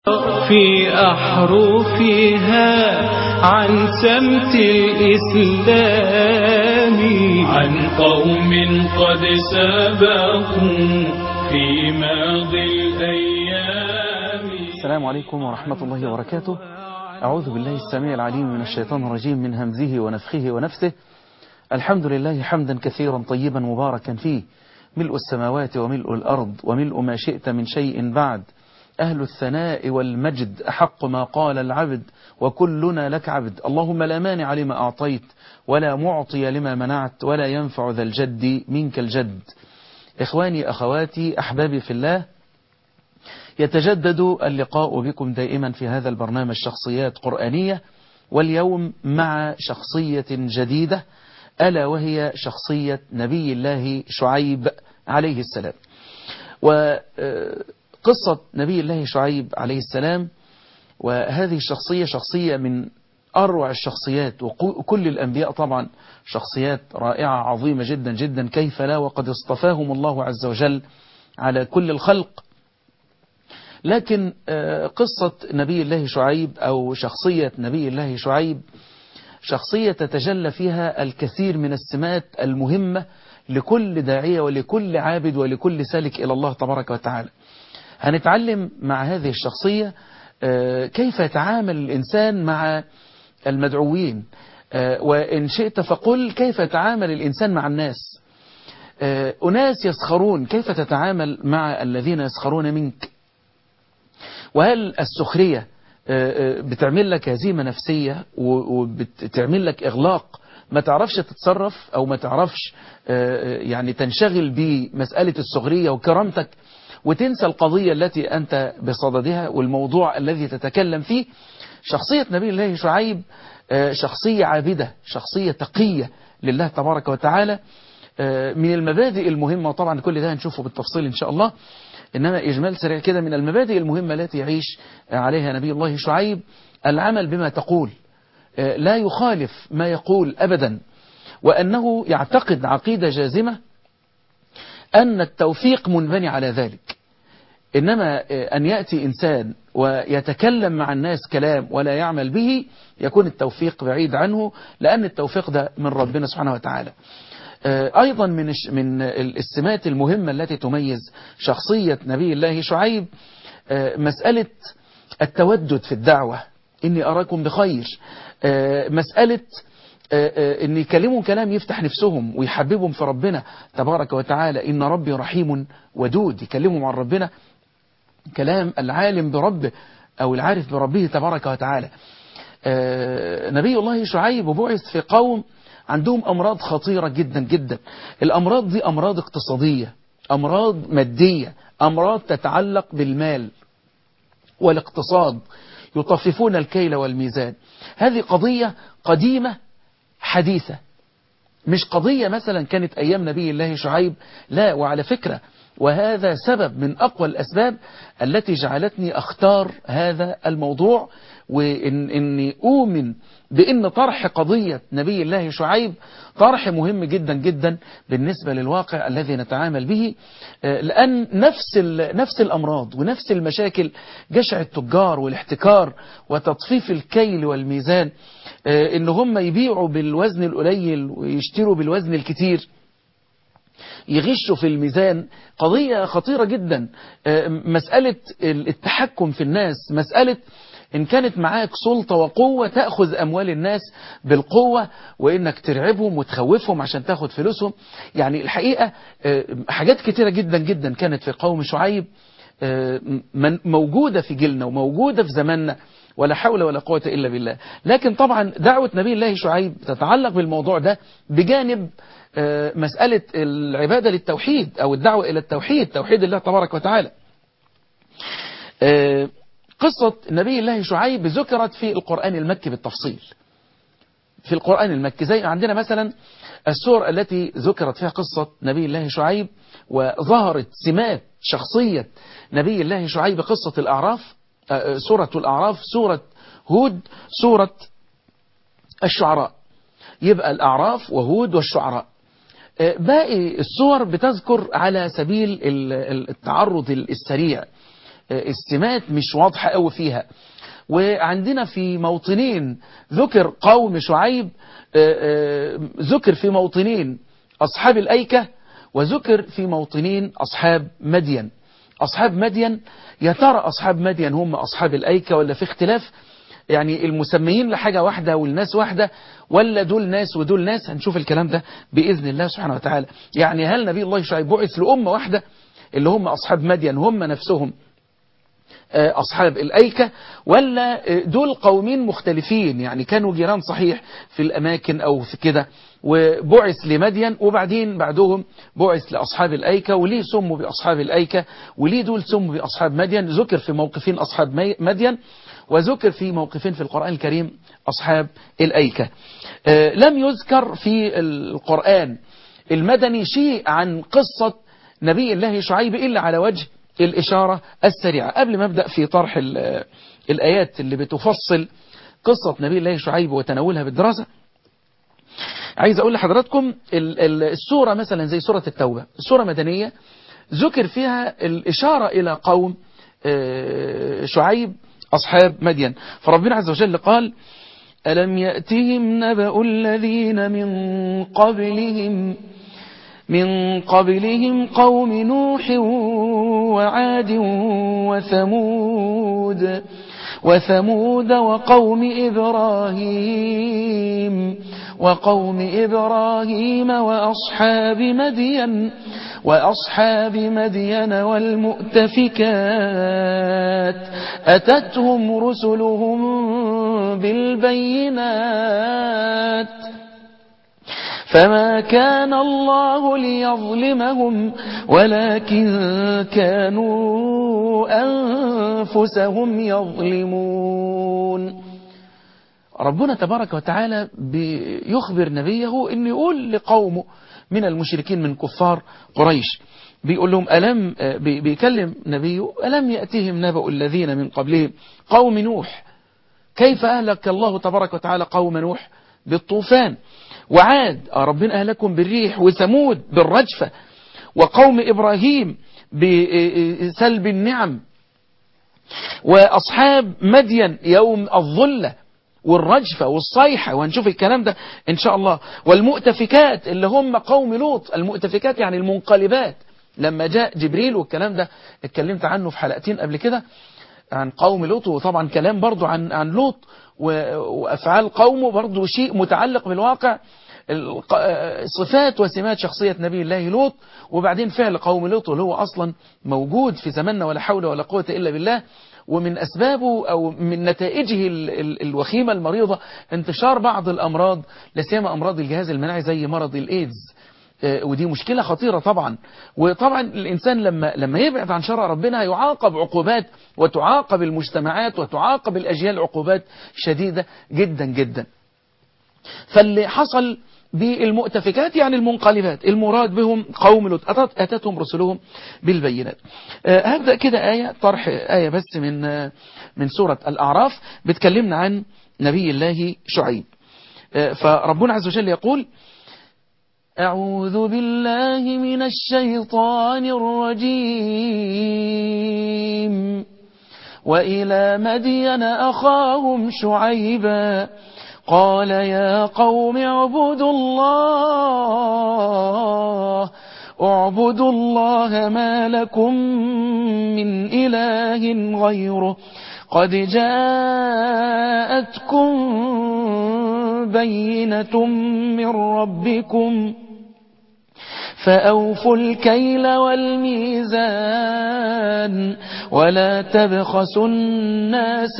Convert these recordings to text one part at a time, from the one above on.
في أحرفها عن سمت الإسلام عن قوم قد سبقوا في ماضي الأيام السلام عليكم ورحمة الله وبركاته أعوذ بالله السميع العليم من الشيطان الرجيم من همزه ونفخه ونفسه الحمد لله حمدا كثيرا طيبا مباركا فيه ملء السماوات وملء الأرض وملء ما شئت من شيء بعد أهل الثناء والمجد أحق ما قال العبد وكلنا لك عبد اللهم لا مانع لما أعطيت ولا معطي لما منعت ولا ينفع ذا الجد منك الجد إخواني أخواتي أحبابي في الله يتجدد اللقاء بكم دائما في هذا البرنامج شخصيات قرآنية واليوم مع شخصية جديدة ألا وهي شخصية نبي الله شعيب عليه السلام وقصة نبي الله شعيب عليه السلام وهذه الشخصية شخصية من أروع الشخصيات وكل الأنبياء طبعا شخصيات رائعة عظيمة جدا جدا كيف لا وقد اصطفاهم الله عز وجل على كل الخلق لكن قصة نبي الله شعيب أو شخصية نبي الله شعيب شخصية تتجلى فيها الكثير من السمات المهمة لكل داعية ولكل عابد ولكل سالك إلى الله تبارك وتعالى هنتعلم مع هذه الشخصية كيف يتعامل الإنسان مع المدعوين وإن شئت فقل كيف يتعامل الإنسان مع الناس أناس يسخرون كيف تتعامل مع الذين يسخرون منك وهل السخرية بتعمل لك هزيمة نفسية وبتعمل لك إغلاق ما تعرفش تتصرف أو ما تعرفش يعني تنشغل بمسألة السخرية وكرامتك وتنسى القضية التي أنت بصددها والموضوع الذي تتكلم فيه شخصية نبي الله شعيب شخصية عابدة شخصية تقية لله تبارك وتعالى من المبادئ المهمة وطبعا كل ده هنشوفه بالتفصيل إن شاء الله إنما إجمال سريع كده من المبادئ المهمة التي يعيش عليها نبي الله شعيب العمل بما تقول لا يخالف ما يقول أبدا وأنه يعتقد عقيدة جازمة أن التوفيق منبني على ذلك إنما أن يأتي إنسان ويتكلم مع الناس كلام ولا يعمل به يكون التوفيق بعيد عنه لأن التوفيق ده من ربنا سبحانه وتعالى أيضا من من السمات المهمة التي تميز شخصية نبي الله شعيب مسألة التودد في الدعوة إني أراكم بخير مسألة إن يكلموا كلام يفتح نفسهم ويحببهم في ربنا تبارك وتعالى إن ربي رحيم ودود يكلموا عن ربنا كلام العالم بربه أو العارف بربه تبارك وتعالى نبي الله شعيب بعث في قوم عندهم أمراض خطيرة جدا جدا الأمراض دي أمراض اقتصادية أمراض مادية أمراض تتعلق بالمال والاقتصاد يطففون الكيل والميزان هذه قضية قديمة حديثة مش قضية مثلا كانت أيام نبي الله شعيب لا وعلى فكرة وهذا سبب من أقوى الأسباب التي جعلتني أختار هذا الموضوع وإن إني أؤمن بأن طرح قضية نبي الله شعيب طرح مهم جدا جدا بالنسبة للواقع الذي نتعامل به لأن نفس نفس الأمراض ونفس المشاكل جشع التجار والاحتكار وتطفيف الكيل والميزان إن هم يبيعوا بالوزن القليل ويشتروا بالوزن الكتير يغشوا في الميزان قضية خطيرة جدا مسألة التحكم في الناس مسألة إن كانت معاك سلطة وقوة تأخذ أموال الناس بالقوة وإنك ترعبهم وتخوفهم عشان تاخد فلوسهم يعني الحقيقة حاجات كتيرة جدا جدا كانت في قوم شعيب موجودة في جيلنا وموجودة في زماننا ولا حول ولا قوة إلا بالله لكن طبعا دعوة نبي الله شعيب تتعلق بالموضوع ده بجانب مسألة العبادة للتوحيد أو الدعوة إلى التوحيد توحيد الله تبارك وتعالى قصة نبي الله شعيب ذكرت في القرآن المكي بالتفصيل في القرآن المكي زي عندنا مثلا السور التي ذكرت فيها قصة نبي الله شعيب وظهرت سمات شخصية نبي الله شعيب قصة الأعراف سورة الأعراف سورة هود سورة الشعراء يبقى الأعراف وهود والشعراء باقي الصور بتذكر على سبيل التعرض السريع السمات مش واضحة قوي فيها وعندنا في موطنين ذكر قوم شعيب ذكر في موطنين أصحاب الأيكة وذكر في موطنين أصحاب مدين أصحاب مدين يا ترى أصحاب مدين هم أصحاب الأيكة ولا في اختلاف يعني المسميين لحاجة واحدة والناس واحدة ولا دول ناس ودول ناس هنشوف الكلام ده بإذن الله سبحانه وتعالى يعني هل نبي الله شعيب بعث لأمة واحدة اللي هم أصحاب مدين هم نفسهم أصحاب الأيكة ولا دول قومين مختلفين يعني كانوا جيران صحيح في الأماكن أو في كده وبعث لمدين وبعدين بعدهم بعث لأصحاب الأيكة وليه سموا بأصحاب الأيكة وليه دول سموا بأصحاب مدين ذكر في موقفين أصحاب مدين وذكر في موقفين في القرآن الكريم أصحاب الأيكة لم يذكر في القرآن المدني شيء عن قصة نبي الله شعيب إلا على وجه الإشارة السريعة قبل ما أبدأ في طرح الآيات اللي بتفصل قصة نبي الله شعيب وتناولها بالدراسة عايز أقول لحضراتكم السورة مثلا زي سورة التوبة سورة مدنية ذكر فيها الإشارة إلى قوم شعيب أصحاب مدين فربنا عز وجل قال ألم يأتهم نبأ الذين من قبلهم من قبلهم قوم نوح وعاد وثمود وثمود وقوم إبراهيم وقوم إبراهيم وأصحاب مدين وأصحاب مدين والمؤتفكات أتتهم رسلهم بالبينات فما كان الله ليظلمهم ولكن كانوا أنفسهم يظلمون ربنا تبارك وتعالى بيخبر نبيه أن يقول لقومه من المشركين من كفار قريش بيقول لهم ألم بيكلم نبيه ألم يأتهم نبأ الذين من قبلهم قوم نوح كيف أهلك الله تبارك وتعالى قوم نوح بالطوفان وعاد ربنا أهلكم بالريح وثمود بالرجفة وقوم إبراهيم بسلب النعم وأصحاب مدين يوم الظلة والرجفة والصيحة وهنشوف الكلام ده إن شاء الله والمؤتفكات اللي هم قوم لوط المؤتفكات يعني المنقلبات لما جاء جبريل والكلام ده اتكلمت عنه في حلقتين قبل كده عن قوم لوط وطبعا كلام برضو عن عن لوط وأفعال قومه برضو شيء متعلق بالواقع صفات وسمات شخصية نبي الله لوط وبعدين فعل قوم لوط اللي هو أصلا موجود في زماننا ولا حول ولا قوة إلا بالله ومن أسبابه أو من نتائجه الوخيمة المريضة انتشار بعض الأمراض لسيما أمراض الجهاز المناعي زي مرض الإيدز ودي مشكلة خطيرة طبعا وطبعا الإنسان لما لما يبعد عن شرع ربنا يعاقب عقوبات وتعاقب المجتمعات وتعاقب الأجيال عقوبات شديدة جدا جدا فاللي حصل بالمؤتفكات يعني المنقلبات المراد بهم قوم لوط أتتهم رسلهم بالبينات هبدأ كده آية طرح آية بس من من سورة الأعراف بتكلمنا عن نبي الله شعيب فربنا عز وجل يقول أعوذ بالله من الشيطان الرجيم وإلى مدين أخاهم شعيبا قال يا قوم اعبدوا الله اعبدوا الله ما لكم من إله غيره قد جاءتكم بينة من ربكم فأوفوا الكيل والميزان ولا تبخسوا الناس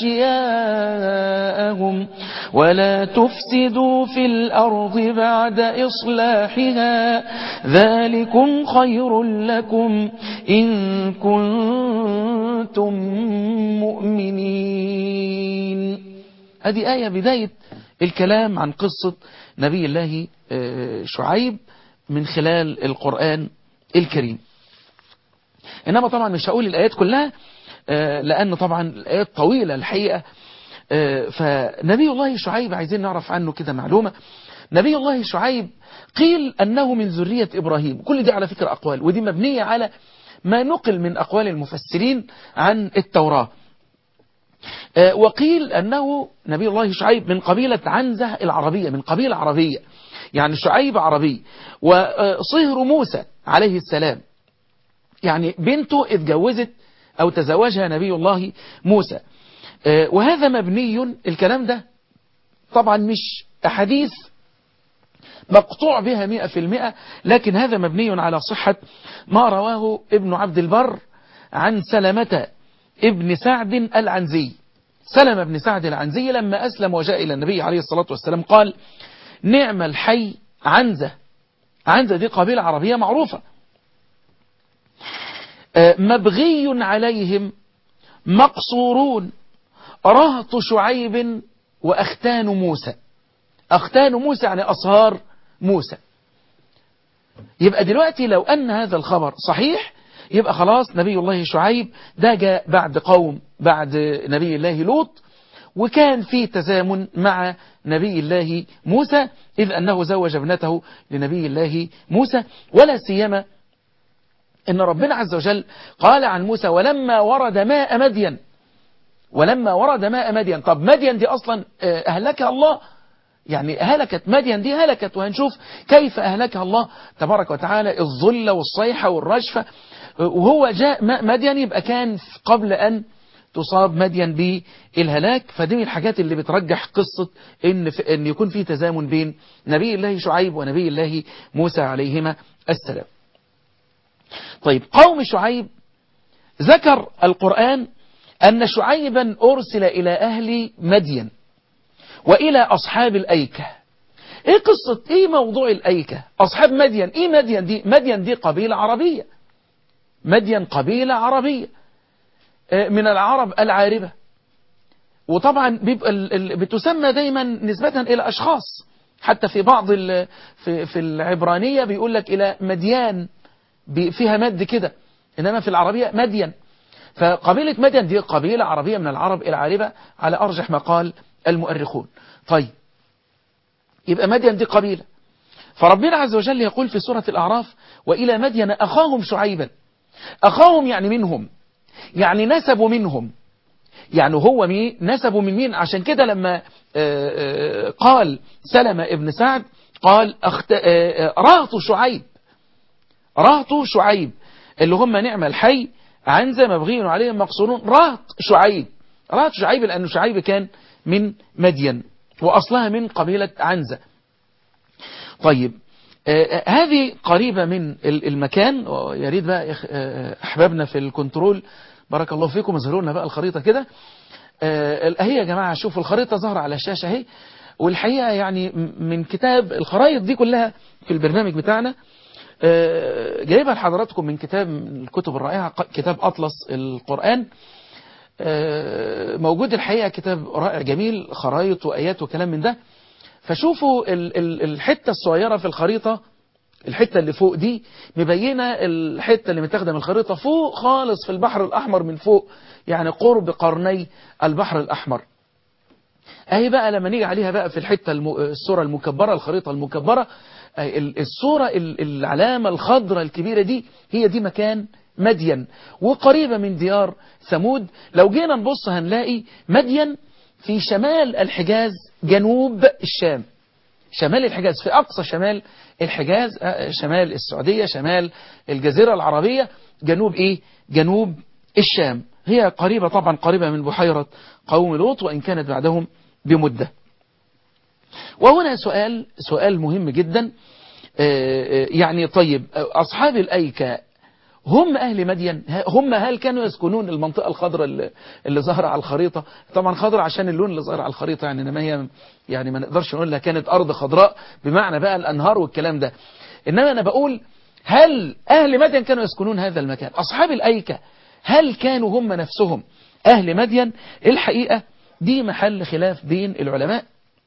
أشياءهم ولا تفسدوا في الأرض بعد إصلاحها ذلكم خير لكم إن كنتم مؤمنين هذه آية بداية الكلام عن قصة نبي الله شعيب من خلال القرآن الكريم إنما طبعا مش هقول الآيات كلها لأن طبعا الآيات طويلة الحقيقة فنبي الله شعيب عايزين نعرف عنه كده معلومة نبي الله شعيب قيل أنه من ذرية إبراهيم كل دي على فكرة أقوال ودي مبنية على ما نقل من أقوال المفسرين عن التوراة آه، وقيل أنه نبي الله شعيب من قبيلة عنزة العربية من قبيلة عربية يعني شعيب عربي وصهر موسى عليه السلام يعني بنته اتجوزت أو تزوجها نبي الله موسى آه، وهذا مبني الكلام ده طبعا مش أحاديث مقطوع بها مئة في المئة لكن هذا مبني على صحة ما رواه ابن عبد البر عن سلمة ابن سعد العنزي سلمة بن سعد العنزي لما أسلم وجاء إلى النبي عليه الصلاة والسلام قال نعم الحي عنزة عنزة دي قبيلة عربية معروفة آه، مبغي عليهم مقصورون رهط شعيب وأختان موسى أختان موسى يعني أصهار موسى يبقى دلوقتي لو أن هذا الخبر صحيح يبقى خلاص نبي الله شعيب ده جاء بعد قوم بعد نبي الله لوط وكان في تزامن مع نبي الله موسى إذ أنه زوج ابنته لنبي الله موسى ولا سيما إن ربنا عز وجل قال عن موسى ولما ورد ماء مدين ولما ورد ماء مدين طب مدين دي أصلا آه، أهلكها الله يعني هلكت مدين دي هلكت وهنشوف كيف أهلكها الله تبارك وتعالى الظل والصيحة والرجفة وهو جاء ماء مدين يبقى كان قبل أن تصاب مدين بالهلاك فدي من الحاجات اللي بترجح قصة إن, في إن يكون في تزامن بين نبي الله شعيب ونبي الله موسى عليهما السلام طيب قوم شعيب ذكر القرآن أن شعيبا أرسل إلى أهل مدين وإلى أصحاب الأيكة إيه قصة إيه موضوع الأيكة أصحاب مدين إيه مدين دي مدين دي قبيلة عربية مدين قبيلة عربية آه، من العرب العاربة وطبعا بيبقى ال- ال- بتسمى دايما نسبة إلى أشخاص حتى في بعض ال- في في العبرانية بيقول لك إلى مديان بي- فيها مد كده إنما في العربية مدين فقبيلة مدين دي قبيلة عربية من العرب العاربة على أرجح ما قال المؤرخون طيب يبقى مدين دي قبيلة فربنا عز وجل يقول في سورة الأعراف وإلى مدين أخاهم شعيبا أخاهم يعني منهم يعني نسبوا منهم يعني هو مين نسبوا من مين عشان كده لما آه، آه، قال سلمة ابن سعد قال أخت... آه، آه، رهط شعيب رهط شعيب اللي هم نعم الحي عنزة مبغي عليهم مقصورون رهط شعيب رهط شعيب لأنه شعيب كان من مدين وأصلها من قبيلة عنزة طيب آه، هذه قريبة من ال- المكان يريد بقى يا أخ- آه، أحبابنا في الكنترول بارك الله فيكم اظهروا لنا بقى الخريطة كده آه، اهي يا جماعة شوفوا الخريطة ظاهرة على الشاشة اهي والحقيقة يعني م- من كتاب الخرائط دي كلها في البرنامج بتاعنا آه، جايبها لحضراتكم من كتاب من الكتب الرائعة ق- كتاب أطلس القرآن آه، موجود الحقيقة كتاب رائع جميل خرائط وآيات وكلام من ده فشوفوا ال- ال- الحتة الصغيرة في الخريطة الحتة اللي فوق دي مبينة الحتة اللي متاخدة من الخريطة فوق خالص في البحر الأحمر من فوق يعني قرب قرني البحر الأحمر اهي بقى لما نيجي عليها بقى في الحتة الم... الصورة المكبرة الخريطة المكبرة أهي ال- الصورة ال- العلامة الخضراء الكبيرة دي هي دي مكان مدين وقريبة من ديار ثمود لو جينا نبص هنلاقي مدين في شمال الحجاز جنوب الشام شمال الحجاز في أقصى شمال الحجاز آه، شمال السعودية شمال الجزيرة العربية جنوب إيه جنوب الشام هي قريبة طبعا قريبة من بحيرة قوم لوط وإن كانت بعدهم بمدة وهنا سؤال سؤال مهم جدا آه، آه، يعني طيب آه، أصحاب الأيكة هم أهل مدين ه- هم هل كانوا يسكنون المنطقة الخضراء اللي, اللي ظاهرة على الخريطة طبعا خضراء عشان اللون اللي ظاهر على الخريطة يعني إنما هي يعني ما نقدرش نقول لها كانت أرض خضراء بمعنى بقى الأنهار والكلام ده إنما أنا بقول هل أهل مدين كانوا يسكنون هذا المكان أصحاب الأيكة هل كانوا هم نفسهم أهل مدين الحقيقة دي محل خلاف بين العلماء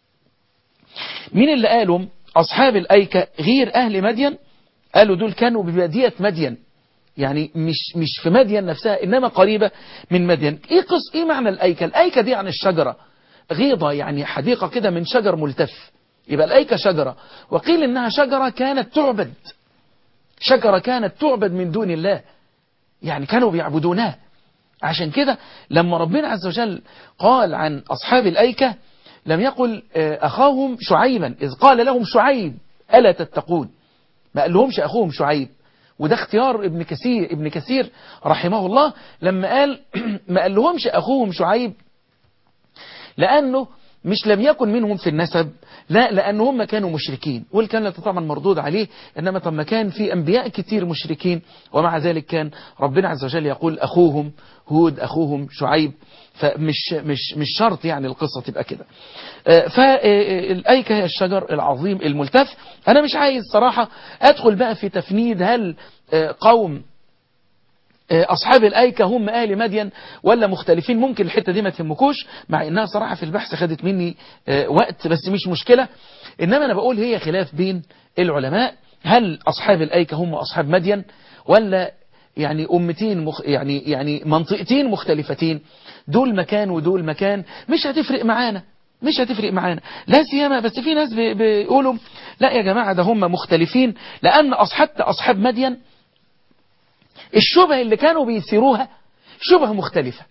مين اللي قالوا أصحاب الأيكة غير أهل مدين قالوا دول كانوا ببادية مدين يعني مش مش في مدين نفسها إنما قريبة من مدين إيه قص إيه معنى الأيكة الأيكة دي عن الشجرة غيضة يعني حديقة كده من شجر ملتف يبقى الأيكة شجرة وقيل إنها شجرة كانت تعبد شجرة كانت تعبد من دون الله يعني كانوا بيعبدونها عشان كده لما ربنا عز وجل قال عن أصحاب الأيكة لم يقل أخاهم شعيبا إذ قال لهم شعيب ألا تتقون ما قال لهمش أخوهم شعيب وده اختيار ابن كثير ابن كثير رحمه الله لما قال ما قال لهمش أخوهم شعيب لأنه مش لم يكن منهم في النسب لا لأن هم كانوا مشركين والكلام طبعا مردود عليه إنما طب ما كان في أنبياء كتير مشركين ومع ذلك كان ربنا عز وجل يقول أخوهم هود أخوهم شعيب فمش مش مش شرط يعني القصة تبقى كده فالأيكة هي الشجر العظيم الملتف أنا مش عايز صراحة أدخل بقى في تفنيد هل قوم أصحاب الأيكة هم أهل مدين ولا مختلفين ممكن الحتة دي ما تهمكوش مع إنها صراحة في البحث خدت مني وقت بس مش مشكلة إنما أنا بقول هي خلاف بين العلماء هل أصحاب الأيكة هم أصحاب مدين ولا يعني أمتين مخ يعني يعني منطقتين مختلفتين دول مكان ودول مكان مش هتفرق معانا مش هتفرق معانا لا سيما بس في ناس بيقولوا لا يا جماعة ده هم مختلفين لأن أصحاب أصحاب مدين الشبه اللي كانوا بيثيروها شبه مختلفة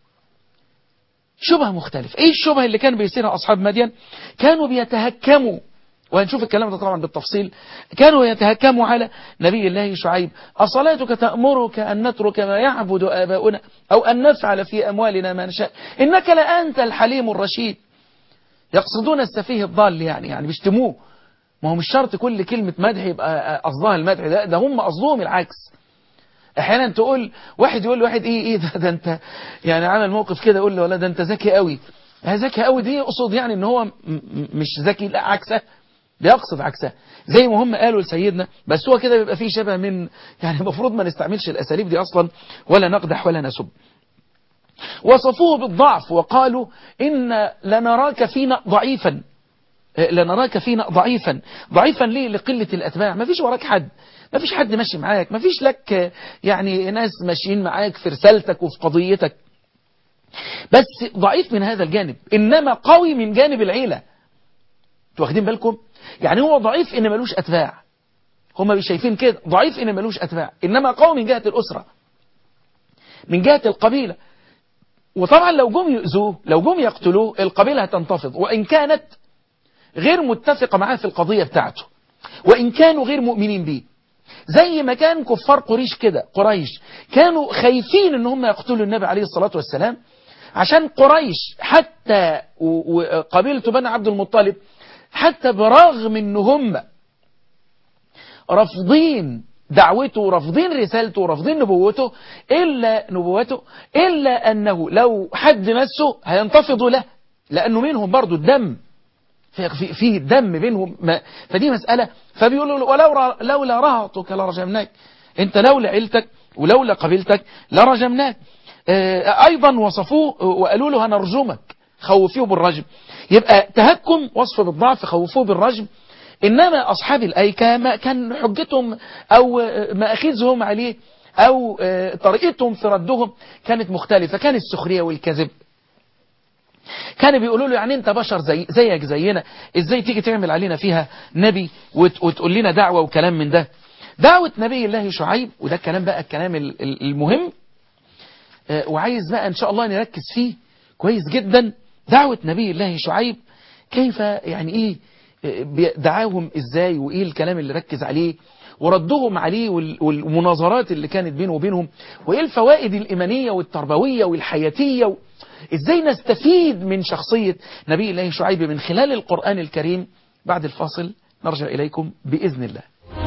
شبه مختلف ايه الشبه اللي كان بيثيرها اصحاب مدين كانوا بيتهكموا وهنشوف الكلام ده طبعا بالتفصيل كانوا يتهكموا على نبي الله شعيب أصلاتك تأمرك أن نترك ما يعبد آباؤنا أو أن نفعل في أموالنا ما نشاء إنك لأنت الحليم الرشيد يقصدون السفيه الضال يعني يعني بيشتموه ما هو مش شرط كل كلمة مدح يبقى قصدها المدح ده, ده هم قصدهم العكس احيانا تقول واحد يقول لواحد ايه ايه ده, ده انت يعني عمل موقف كده يقول له ولا ده انت ذكي قوي ذكي قوي دي يقصد يعني ان هو مش ذكي لا عكسه بيقصد عكسها زي ما هم قالوا لسيدنا بس هو كده بيبقى فيه شبه من يعني المفروض ما نستعملش الاساليب دي اصلا ولا نقدح ولا نسب وصفوه بالضعف وقالوا إن لنراك فينا ضعيفا لنراك فينا ضعيفا ضعيفا ليه لقلة الأتباع ما فيش وراك حد ما فيش حد ماشي معاك ما فيش لك يعني ناس ماشيين معاك في رسالتك وفي قضيتك بس ضعيف من هذا الجانب إنما قوي من جانب العيلة واخدين بالكم يعني هو ضعيف إن ملوش أتباع هم شايفين كده ضعيف إن ملوش أتباع إنما قوي من جهة الأسرة من جهة القبيلة وطبعا لو جم يؤذوه لو جم يقتلوه القبيلة هتنتفض وإن كانت غير متفقة معاه في القضية بتاعته وإن كانوا غير مؤمنين به زي ما كان كفار قريش كده قريش كانوا خايفين ان هم يقتلوا النبي عليه الصلاة والسلام عشان قريش حتى وقبيلة بني عبد المطلب حتى برغم ان هم رافضين دعوته ورافضين رسالته ورافضين نبوته إلا نبوته إلا أنه لو حد مسه هينتفضوا له لأنه منهم برضو الدم فيه الدم بينهم ما فدي مسألة فبيقولوا له ولو لولا رهطك لرجمناك انت لولا عيلتك ولولا قبيلتك لرجمناك أيضا وصفوه وقالوا له هنرجمك خوفوه بالرجم يبقى تهكم وصف بالضعف خوفوه بالرجم إنما أصحاب الأيكة ما كان حجتهم أو مأخذهم عليه أو طريقتهم في ردهم كانت مختلفة كان السخرية والكذب كانوا بيقولوا له يعني انت بشر زي زيك زينا ازاي تيجي تعمل علينا فيها نبي وتقول لنا دعوة وكلام من ده دعوة نبي الله شعيب وده الكلام بقى الكلام المهم وعايز بقى ان شاء الله نركز فيه كويس جدا دعوة نبي الله شعيب كيف يعني ايه دعاهم ازاي وايه الكلام اللي ركز عليه وردهم عليه والمناظرات اللي كانت بينه وبينهم وايه الفوائد الايمانيه والتربويه والحياتيه و... ازاي نستفيد من شخصيه نبي الله شعيب من خلال القران الكريم بعد الفاصل نرجع اليكم باذن الله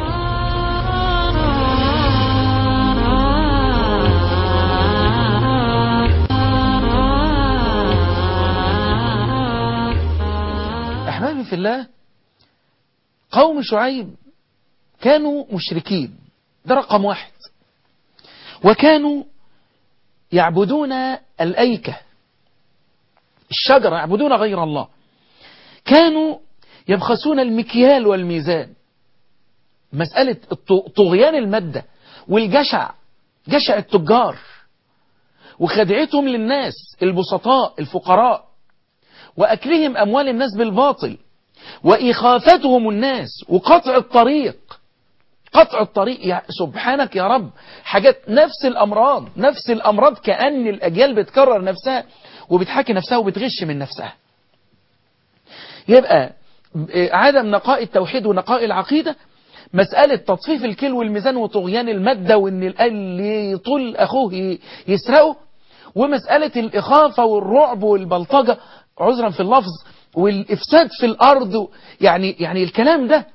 احبابي في الله قوم شعيب كانوا مشركين ده رقم واحد وكانوا يعبدون الأيكة الشجرة يعبدون غير الله كانوا يبخسون المكيال والميزان مسألة طغيان المادة والجشع جشع التجار وخدعتهم للناس البسطاء الفقراء وأكلهم أموال الناس بالباطل وإخافتهم الناس وقطع الطريق قطع الطريق يا سبحانك يا رب حاجات نفس الأمراض نفس الأمراض كأن الأجيال بتكرر نفسها وبتحكي نفسها وبتغش من نفسها يبقى عدم نقاء التوحيد ونقاء العقيدة مسألة تطفيف الكيل والميزان وطغيان المادة وإن اللي يطول أخوه يسرقه ومسألة الإخافة والرعب والبلطجة عذرا في اللفظ والإفساد في الأرض يعني يعني الكلام ده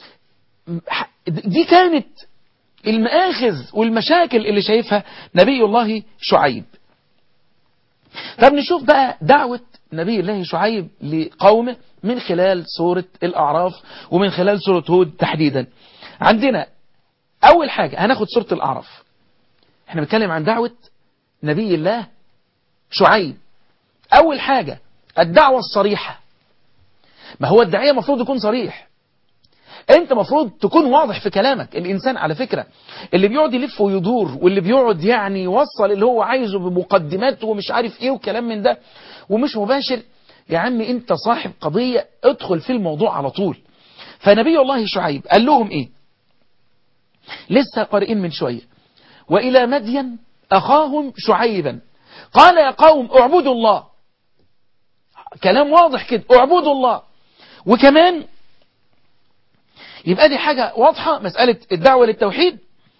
دي كانت المآخذ والمشاكل اللي شايفها نبي الله شعيب طب نشوف بقى دعوة نبي الله شعيب لقومه من خلال سورة الأعراف ومن خلال سورة هود تحديدا عندنا أول حاجة هناخد سورة الأعراف احنا بنتكلم عن دعوة نبي الله شعيب أول حاجة الدعوة الصريحة ما هو الداعية مفروض يكون صريح انت مفروض تكون واضح في كلامك الانسان على فكرة اللي بيقعد يلف ويدور واللي بيقعد يعني يوصل اللي هو عايزه بمقدمات ومش عارف ايه وكلام من ده ومش مباشر يا عم انت صاحب قضية ادخل في الموضوع على طول فنبي الله شعيب قال لهم ايه لسه قارئين من شوية والى مدين اخاهم شعيبا قال يا قوم اعبدوا الله كلام واضح كده اعبدوا الله وكمان يبقى دي حاجة واضحة مسألة الدعوة للتوحيد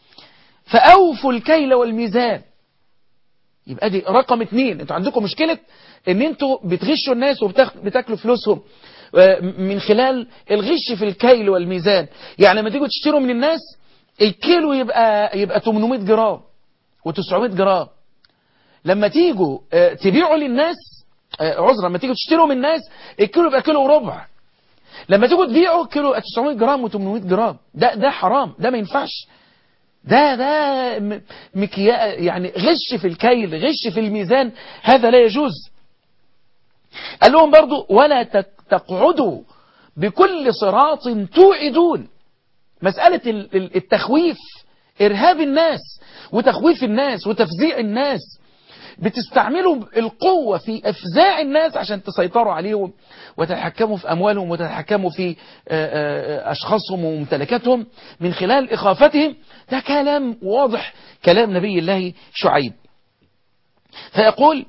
فأوفوا الكيل والميزان يبقى دي رقم اتنين انتوا عندكم مشكلة ان انتوا بتغشوا الناس وبتاكلوا فلوسهم من خلال الغش في الكيل والميزان يعني لما تيجوا تشتروا من الناس الكيلو يبقى يبقى 800 جرام و900 جرام لما تيجوا تبيعوا للناس عذرا لما تيجوا تشتروا من الناس الكيلو يبقى كيلو وربع لما تيجوا تبيعوا كيلو 900 جرام و800 جرام ده ده حرام ده ما ينفعش ده ده مكيا يعني غش في الكيل غش في الميزان هذا لا يجوز قال لهم برضو ولا تقعدوا بكل صراط توعدون مسألة التخويف إرهاب الناس وتخويف الناس وتفزيع الناس بتستعملوا القوة في أفزاع الناس عشان تسيطروا عليهم وتتحكموا في أموالهم وتتحكموا في أشخاصهم وممتلكاتهم من خلال إخافتهم ده كلام واضح كلام نبي الله شعيب فيقول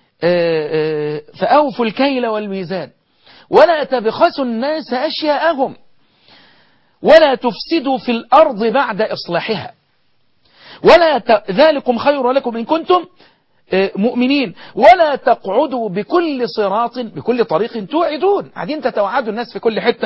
فأوفوا الكيل والميزان ولا تبخسوا الناس أشياءهم ولا تفسدوا في الأرض بعد إصلاحها ولا ت... ذلكم خير لكم إن كنتم مؤمنين ولا تقعدوا بكل صراط بكل طريق توعدون قاعدين تتوعدوا الناس في كل حتة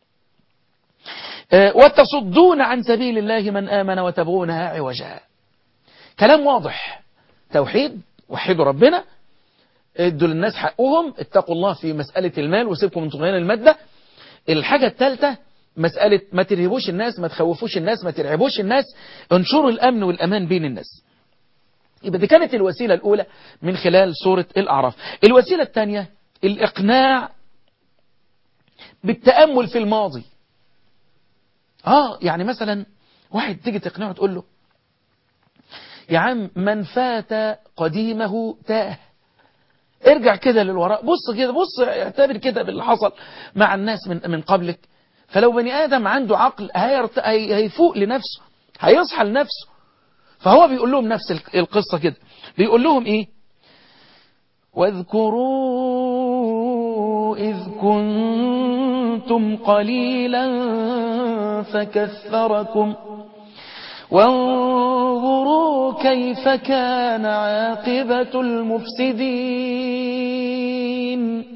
وتصدون عن سبيل الله من آمن وتبغونها عوجا كلام واضح توحيد وحدوا ربنا ادوا للناس حقهم اتقوا الله في مسألة المال وسيبكم من طغيان المادة الحاجة الثالثة مسألة ما ترهبوش الناس ما تخوفوش الناس ما ترعبوش الناس انشروا الأمن والأمان بين الناس يبقى دي كانت الوسيلة الأولى من خلال سورة الأعراف الوسيلة الثانية الإقناع بالتأمل في الماضي آه يعني مثلا واحد تيجي تقنعه تقول له يا عم من فات قديمه تاه ارجع كده للوراء بص كده بص اعتبر كده باللي حصل مع الناس من من قبلك فلو بني آدم عنده عقل هيرت... هيفوق لنفسه هيصحى لنفسه فهو بيقول لهم نفس القصة كده بيقول لهم ايه واذكروا إذ كنتم قليلا فكثركم وانظروا كيف كان عاقبة المفسدين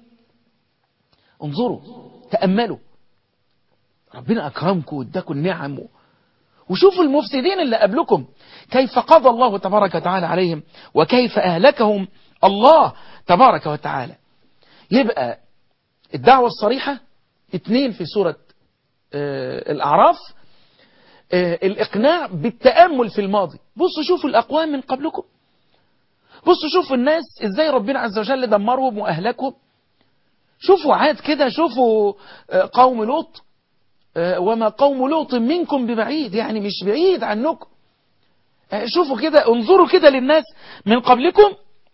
انظروا تأملوا ربنا أكرمكم واداكم النعم وشوفوا المفسدين اللي قبلكم كيف قضى الله تبارك وتعالى عليهم وكيف أهلكهم الله تبارك وتعالى يبقى الدعوة الصريحة اثنين في سورة آه الأعراف آه الإقناع بالتأمل في الماضي بصوا شوفوا الأقوام من قبلكم بصوا شوفوا الناس ازاي ربنا عز وجل دمرهم وأهلكهم شوفوا عاد كده شوفوا آه قوم لوط وما قوم لوط منكم ببعيد يعني مش بعيد عنكم شوفوا كده انظروا كده للناس من قبلكم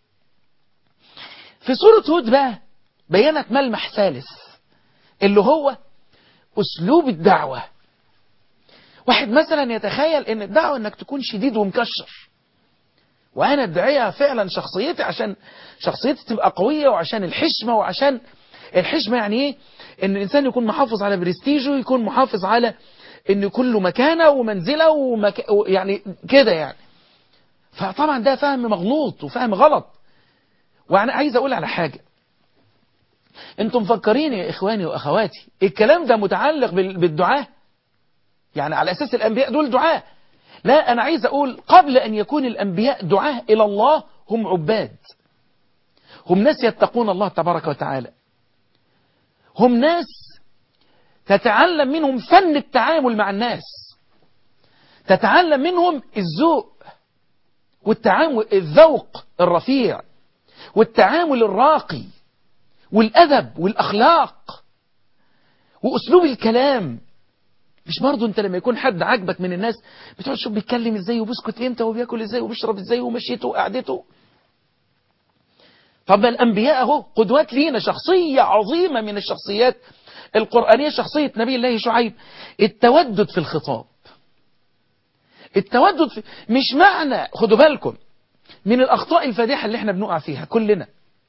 في سورة هود بقى بينت ملمح ثالث اللي هو أسلوب الدعوة واحد مثلا يتخيل ان الدعوة انك تكون شديد ومكشر وانا الداعية فعلا شخصيتي عشان شخصيتي تبقى قوية وعشان الحشمة وعشان الحشمة يعني ايه ان الانسان يكون محافظ على برستيجه يكون محافظ على ان يكون له مكانة ومنزلة ومك... يعني كده يعني فطبعا ده فهم مغلوط وفهم غلط وانا عايز اقول على حاجة انتم مفكرين يا اخواني واخواتي الكلام ده متعلق بال- بالدعاء يعني على اساس الانبياء دول دعاء لا انا عايز اقول قبل ان يكون الانبياء دعاء الى الله هم عباد هم ناس يتقون الله تبارك وتعالى هم ناس تتعلم منهم فن التعامل مع الناس تتعلم منهم الذوق والتعامل الذوق الرفيع والتعامل الراقي والأدب والأخلاق وأسلوب الكلام مش برضه انت لما يكون حد عاجبك من الناس بتقعد تشوف بيتكلم ازاي وبيسكت امتى وبياكل ازاي وبيشرب ازاي ومشيته وقعدته طب الانبياء اهو قدوات لينا شخصية عظيمة من الشخصيات القرآنية شخصية نبي الله شعيب التودد في الخطاب التودد في مش معنى خدوا بالكم من الأخطاء الفادحة اللي احنا بنقع فيها كلنا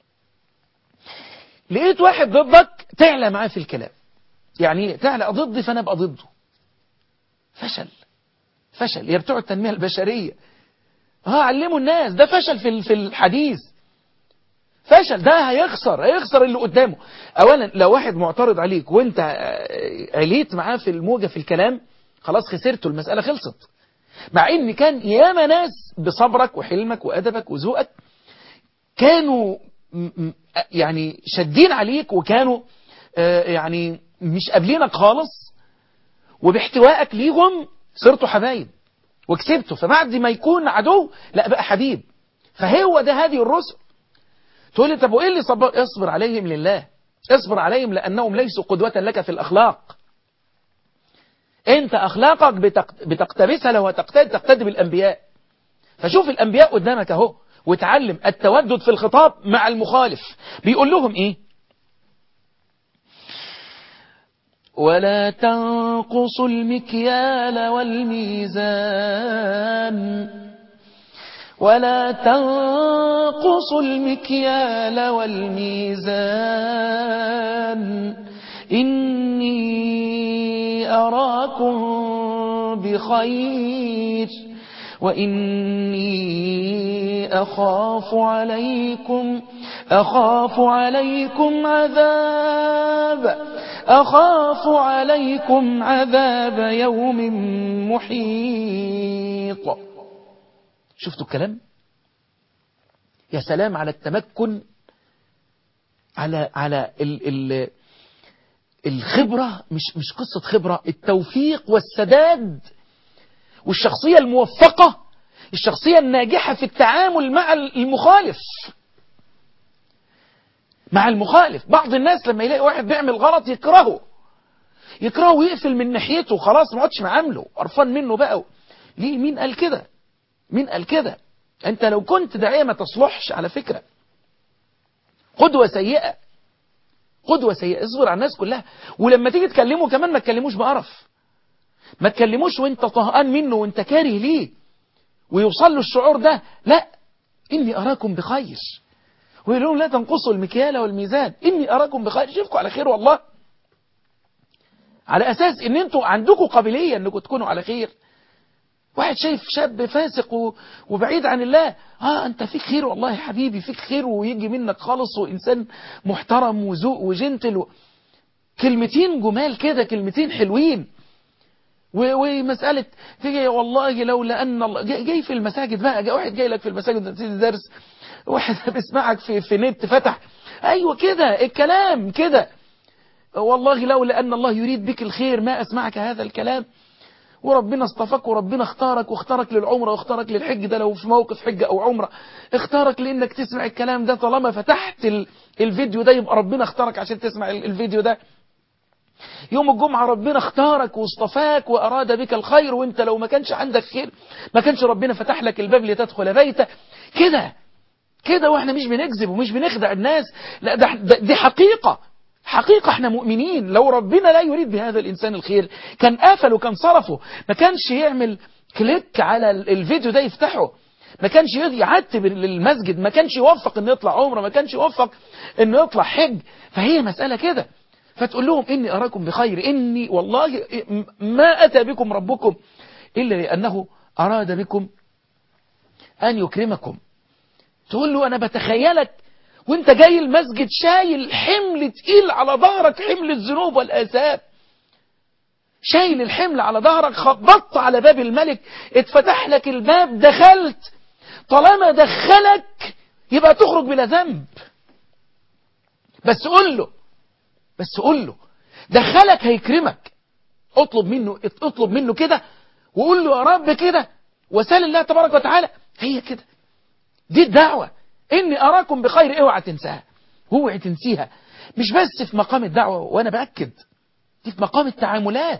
لقيت واحد ضدك تعلى معاه في الكلام يعني ايه تعلى ضدي فانا ابقى ضده فشل فشل يا بتوع التنمية البشرية ها علموا الناس ده فشل في في الحديث فشل ده هيخسر هيخسر اللي قدامه اولا لو واحد معترض عليك وانت عليت معاه في الموجة في الكلام خلاص خسرته المسألة خلصت مع ان كان ياما ناس بصبرك وحلمك وادبك وذوقك كانوا يعني شادين عليك وكانوا يعني مش قابلينك خالص وباحتوائك ليهم صرتوا حبايب وكسبته فبعد ما يكون عدو لا بقى حبيب فهو ده هذه الرسل تقول لي طب وايه اللي صبر اصبر عليهم لله اصبر عليهم لانهم ليسوا قدوة لك في الاخلاق انت اخلاقك بتقتبسها لو هتقتدي تقتدي بالانبياء فشوف الانبياء قدامك اهو وتعلم التودد في الخطاب مع المخالف بيقول لهم ايه ولا تنقصوا المكيال والميزان ولا تنقصوا المكيال والميزان إني أراكم بخير وإني أخاف عليكم أخاف عليكم عذاب أخاف عليكم عذاب يوم محيط شفتوا الكلام يا سلام على التمكن على على ال ال الخبرة مش مش قصة خبرة التوفيق والسداد والشخصية الموفقة الشخصية الناجحة في التعامل مع المخالف مع المخالف بعض الناس لما يلاقي واحد بيعمل غلط يكرهه يكرهه ويقفل من ناحيته خلاص ما عادش معامله قرفان منه بقى ليه مين قال كده مين قال كده انت لو كنت داعية ما تصلحش على فكرة قدوة سيئة قدوة سيئة اصبر على الناس كلها ولما تيجي تكلمه كمان ما تكلموش بقرف ما تكلموش وانت طهقان منه وانت كاره ليه ويوصل له الشعور ده لا اني اراكم بخير ويقول لهم لا تنقصوا المكيال والميزان اني اراكم بخير شوفكم على خير والله على اساس ان انتوا عندكم قابلية انكم تكونوا على خير واحد شايف شاب فاسق و... وبعيد عن الله اه انت فيك خير والله يا حبيبي فيك خير ويجي منك خالص وانسان محترم وذوق وجنتل و... كلمتين جمال كده كلمتين حلوين و... ومسألة تيجي والله لولا ان الله جاي, جاي في المساجد بقى جاي واحد جاي لك في المساجد تنسيت درس واحد بيسمعك في في نت فتح ايوه كده الكلام كده والله لولا ان الله يريد بك الخير ما اسمعك هذا الكلام وربنا اصطفاك وربنا اختارك واختارك للعمرة واختارك للحج ده لو في موقف حج او عمرة اختارك لانك تسمع الكلام ده طالما فتحت ال... الفيديو ده يبقى ربنا اختارك عشان تسمع ال... الفيديو ده يوم الجمعة ربنا اختارك واصطفاك واراد بك الخير وانت لو ما كانش عندك خير ما كانش ربنا فتح لك الباب لتدخل بيته كده كده واحنا مش بنكذب ومش بنخدع الناس لا ده, ده دي حقيقة حقيقة احنا مؤمنين لو ربنا لا يريد بهذا الإنسان الخير كان قفل وكان صرفه ما كانش يعمل كليك على الفيديو ده يفتحه ما كانش يعتب المسجد ما كانش يوفق انه يطلع عمره ما كانش يوفق انه يطلع حج فهي مسألة كده فتقول لهم إني أراكم بخير إني والله ما أتى بكم ربكم إلا لأنه أراد بكم أن يكرمكم تقول له أنا بتخيلك وانت جاي المسجد شايل حمل تقيل على ظهرك حمل الذنوب والآثام شايل الحمل على ظهرك خبطت على باب الملك اتفتح لك الباب دخلت طالما دخلك يبقى تخرج بلا ذنب بس قول له بس قول له دخلك هيكرمك اطلب منه اطلب منه كده وقول له يا رب كده وسال الله تبارك وتعالى هي كده دي الدعوة اني اراكم بخير اوعى تنساها اوعى تنسيها مش بس في مقام الدعوة وانا باكد دي في مقام التعاملات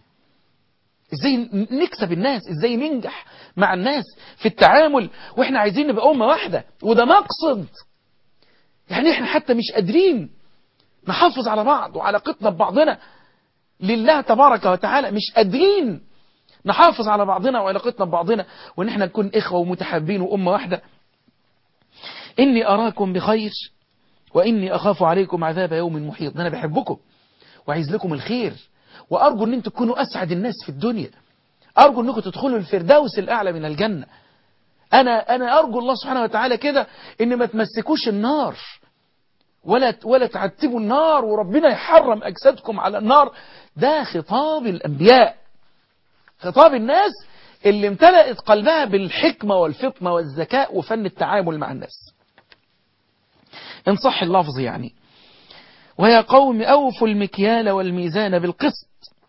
ازاي نكسب الناس ازاي ننجح مع الناس في التعامل واحنا عايزين نبقى امة واحدة وده مقصد يعني احنا حتى مش قادرين نحافظ على بعض وعلاقتنا ببعضنا لله تبارك وتعالى مش قادرين نحافظ على بعضنا وعلاقتنا ببعضنا وان احنا نكون اخوة ومتحابين وامة واحدة اني اراكم بخير واني اخاف عليكم عذاب يوم محيط انا بحبكم وعايز لكم الخير وارجو ان انتم تكونوا اسعد الناس في الدنيا ارجو انكم تدخلوا الفردوس الاعلى من الجنة انا انا ارجو الله سبحانه وتعالى كده ان ما تمسكوش النار ولا ولا تعتبوا النار وربنا يحرم اجسادكم على النار ده خطاب الانبياء خطاب الناس اللي امتلأت قلبها بالحكمة والفطنة والذكاء وفن التعامل مع الناس إن صح اللفظ يعني ويا قوم أوفوا المكيال والميزان بالقسط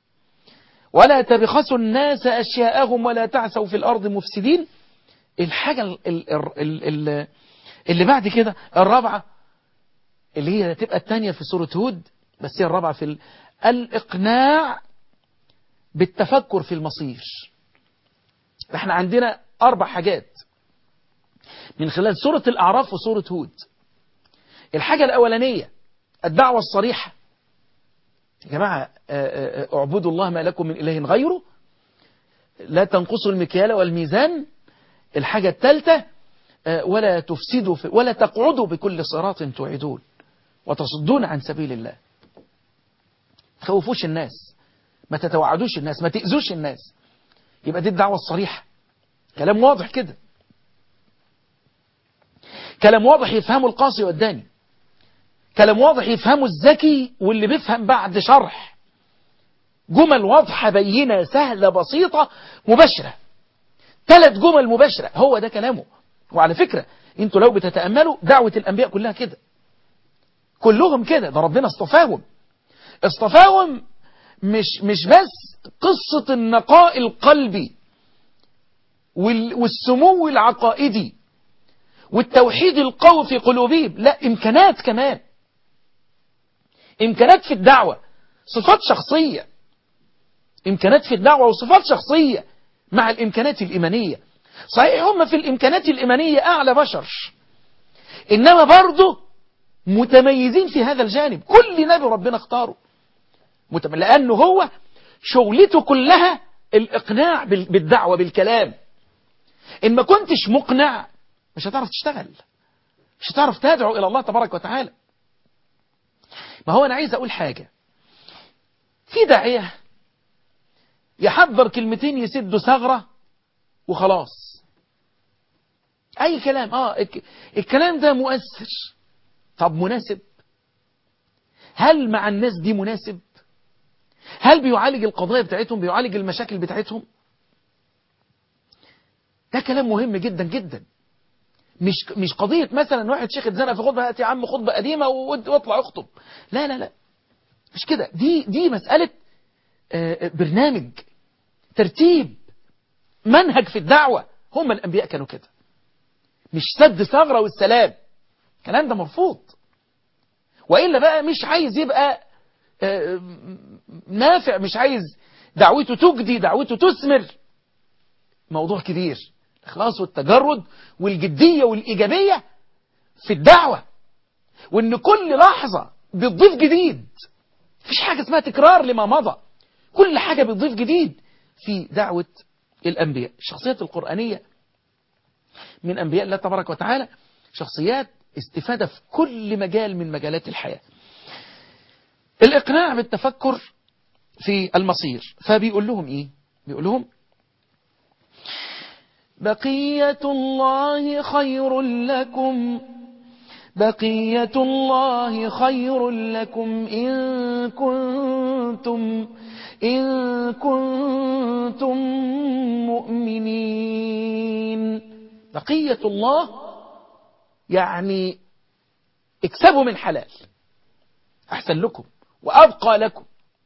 ولا تبخسوا الناس أشياءهم ولا تعثوا في الأرض مفسدين الحاجة ال ال ال ال اللي بعد كده الرابعة اللي هي تبقى الثانية في سورة هود بس هي الرابعة في الإقناع بالتفكر في المصير احنا عندنا أربع حاجات من خلال سورة الأعراف وسورة هود الحاجة الأولانية الدعوة الصريحة يا جماعة اعبدوا الله ما لكم من إله غيره لا تنقصوا المكيال والميزان الحاجة الثالثة ولا تفسدوا في ولا تقعدوا بكل صراط توعدون وتصدون عن سبيل الله تخوفوش الناس ما تتوعدوش الناس ما تأذوش الناس يبقى دي الدعوة الصريحة كلام واضح كده كلام واضح يفهمه القاصي والداني كلام واضح يفهمه الذكي واللي بيفهم بعد شرح جمل واضحة بينة سهلة بسيطة مباشرة ثلاث جمل مباشرة هو ده كلامه وعلى فكرة انتوا لو بتتأملوا دعوة الأنبياء كلها كده كلهم كده ده ربنا اصطفاهم اصطفاهم مش مش بس قصة النقاء القلبي والسمو العقائدي والتوحيد القوي في قلوبهم لا إمكانات كمان إمكانات في الدعوة صفات شخصية إمكانات في الدعوة وصفات شخصية مع الإمكانات الإيمانية صحيح هم في الإمكانات الإيمانية أعلى بشر إنما برضه متميزين في هذا الجانب كل نبي ربنا اختاره لأنه هو شغلته كلها الإقناع بالدعوة بالكلام إن ما كنتش مقنع مش هتعرف تشتغل مش هتعرف تدعو إلى الله تبارك وتعالى ما هو أنا عايز أقول حاجة في داعية يحضر كلمتين يسدوا ثغرة وخلاص أي كلام آه الكلام ده مؤثر طب مناسب هل مع الناس دي مناسب هل بيعالج القضايا بتاعتهم بيعالج المشاكل بتاعتهم ده كلام مهم جدا جدا مش مش قضية مثلا واحد شيخ اتزنق في خطبة هات يا عم خطبة قديمة واطلع اخطب لا لا لا مش كده دي دي مسألة برنامج ترتيب منهج في الدعوة هم الأنبياء كانوا كده مش سد ثغرة والسلام الكلام ده مرفوض وإلا بقى مش عايز يبقى نافع مش عايز دعوته تجدي دعوته تثمر موضوع كبير الإخلاص والتجرد والجدية والإيجابية في الدعوة وإن كل لحظة بتضيف جديد مفيش حاجة اسمها تكرار لما مضى كل حاجة بتضيف جديد في دعوة الأنبياء الشخصيات القرآنية من أنبياء الله تبارك وتعالى شخصيات استفادة في كل مجال من مجالات الحياة الإقناع بالتفكر في المصير فبيقول لهم إيه بيقول لهم بقية الله خير لكم بقية الله خير لكم إن كنتم إن كنتم مؤمنين بقية الله يعني اكسبوا من حلال أحسن لكم وأبقى لكم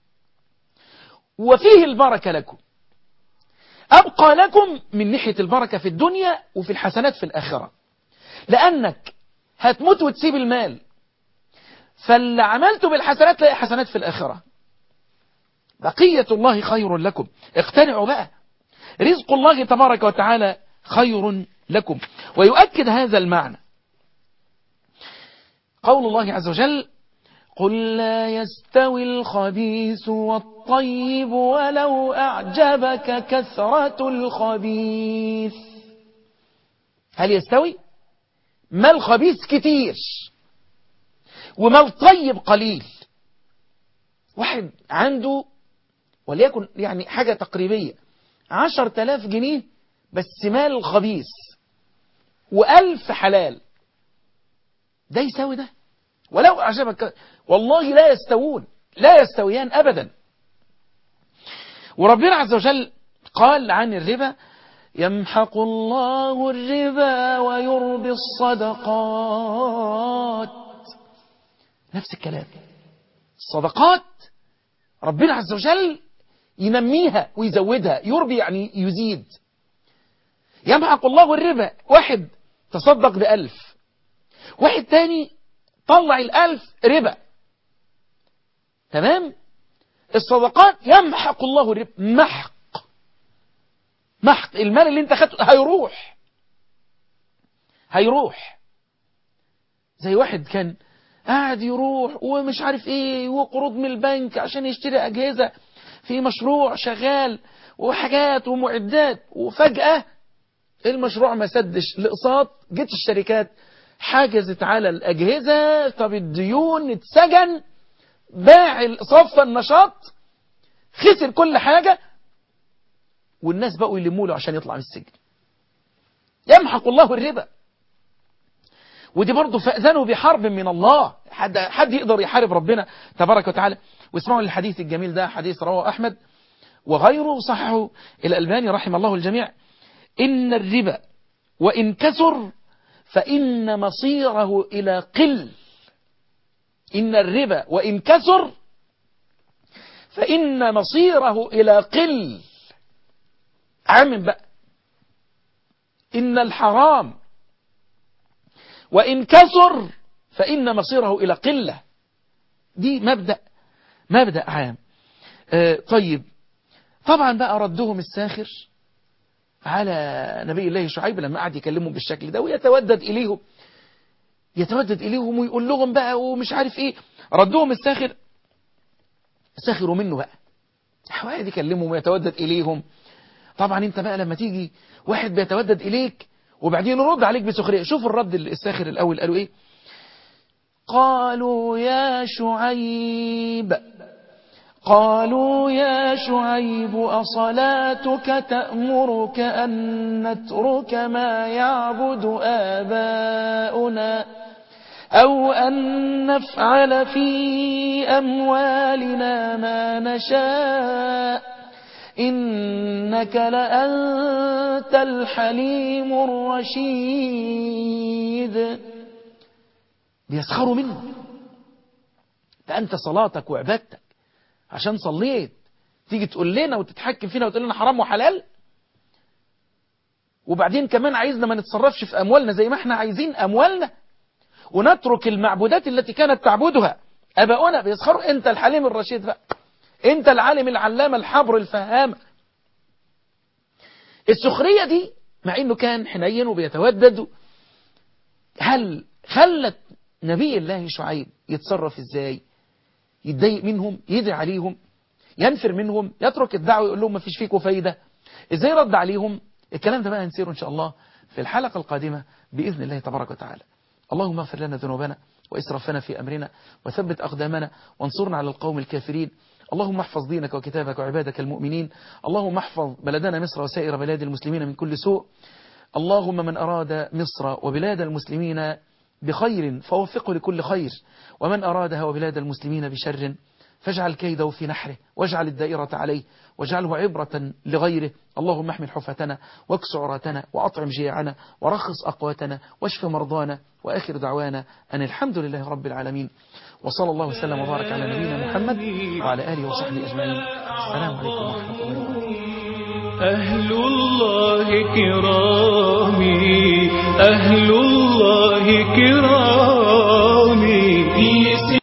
وفيه البركة لكم أبقى لكم من ناحية البركة في الدنيا وفي الحسنات في الآخرة لأنك هتموت وتسيب المال فاللي عملته بالحسنات تلاقي حسنات في الآخرة بقية الله خير لكم اقتنعوا بقى رزق الله تبارك وتعالى خير لكم ويؤكد هذا المعنى قول الله عز وجل قل لا يستوي الخبيث والطيب ولو أعجبك كثرة الخبيث هل يستوي؟ ما الخبيث كتير وما الطيب قليل واحد عنده وليكن يعني حاجة تقريبية عشر تلاف جنيه بس مال خبيث وألف حلال ده يساوي ده ولو أعجبك والله لا يستوون لا يستويان أبدا وربنا عز وجل قال عن الربا يمحق الله الربا ويربي الصدقات نفس الكلام الصدقات ربنا عز وجل ينميها ويزودها يربي يعني يزيد يمحق الله الربا واحد تصدق بألف واحد تاني طلع الألف ربا تمام الصدقات يمحق الله الربا محق محق المال اللي انت خدته هيروح هيروح زي واحد كان قاعد يروح ومش عارف ايه وقروض من البنك عشان يشتري اجهزة في مشروع شغال وحاجات ومعدات وفجأة المشروع ما سدش الاقساط جت الشركات حجزت على الأجهزة طب الديون اتسجن باع صفى النشاط خسر كل حاجة والناس بقوا يلموا له عشان يطلع من السجن يمحق الله الربا ودي برضه فأذنوا بحرب من الله حد, حد يقدر يحارب ربنا تبارك وتعالى واسمعوا الحديث الجميل ده حديث رواه أحمد وغيره صححه الألباني رحم الله الجميع إن الربا وإن كثر فإن مصيره إلى قل إن الربا وإن كثر فإن مصيره إلى قل عامل بقى إن الحرام وإن كثر فإن مصيره إلى قلة دي مبدأ مبدأ عام آه طيب طبعا بقى ردهم الساخر على نبي الله شعيب لما قعد يكلمهم بالشكل ده ويتودد إليهم يتودد إليهم ويقول لهم بقى ومش عارف إيه ردهم الساخر ساخروا منه بقى واحد يكلمهم ويتودد إليهم طبعا انت بقى لما تيجي واحد بيتودد إليك وبعدين يرد عليك بسخرية شوف الرد الساخر الأول قالوا إيه قالوا يا شعيب قالوا يا شعيب أصلاتك تأمرك أن نترك ما يعبد آباؤنا أو أن نفعل في أموالنا ما نشاء إنك لأنت الحليم الرشيد بيسخروا منه ده أنت صلاتك وعبادتك عشان صليت تيجي تقول لنا وتتحكم فينا وتقول لنا حرام وحلال وبعدين كمان عايزنا ما نتصرفش في أموالنا زي ما احنا عايزين أموالنا ونترك المعبودات التي كانت تعبدها أباؤنا بيسخروا أنت الحليم الرشيد بقى أنت العالم العلامة الحبر الفهام السخرية دي مع أنه كان حنين وبيتودد هل خلت نبي الله شعيب يتصرف ازاي يتضايق منهم يدعي عليهم ينفر منهم يترك الدعوة يقول لهم ما فيش فيكم فايدة ازاي رد عليهم الكلام ده بقى هنسيره ان شاء الله في الحلقة القادمة بإذن الله تبارك وتعالى اللهم اغفر لنا ذنوبنا وإسرافنا في أمرنا وثبت أقدامنا وانصرنا على القوم الكافرين اللهم احفظ دينك وكتابك وعبادك المؤمنين اللهم احفظ بلدنا مصر وسائر بلاد المسلمين من كل سوء اللهم من أراد مصر وبلاد المسلمين بخير فوفقه لكل خير ومن أرادها وبلاد المسلمين بشر فاجعل كيده في نحره واجعل الدائرة عليه واجعله عبرة لغيره اللهم احمل حفتنا واكس عراتنا وأطعم جيعنا ورخص أقواتنا واشف مرضانا وآخر دعوانا أن الحمد لله رب العالمين وصلى الله وسلم وبارك على نبينا محمد وعلى آله وصحبه أجمعين السلام عليكم ورحمة الله وبركاته أهل الله كرامي أهل الله كرامي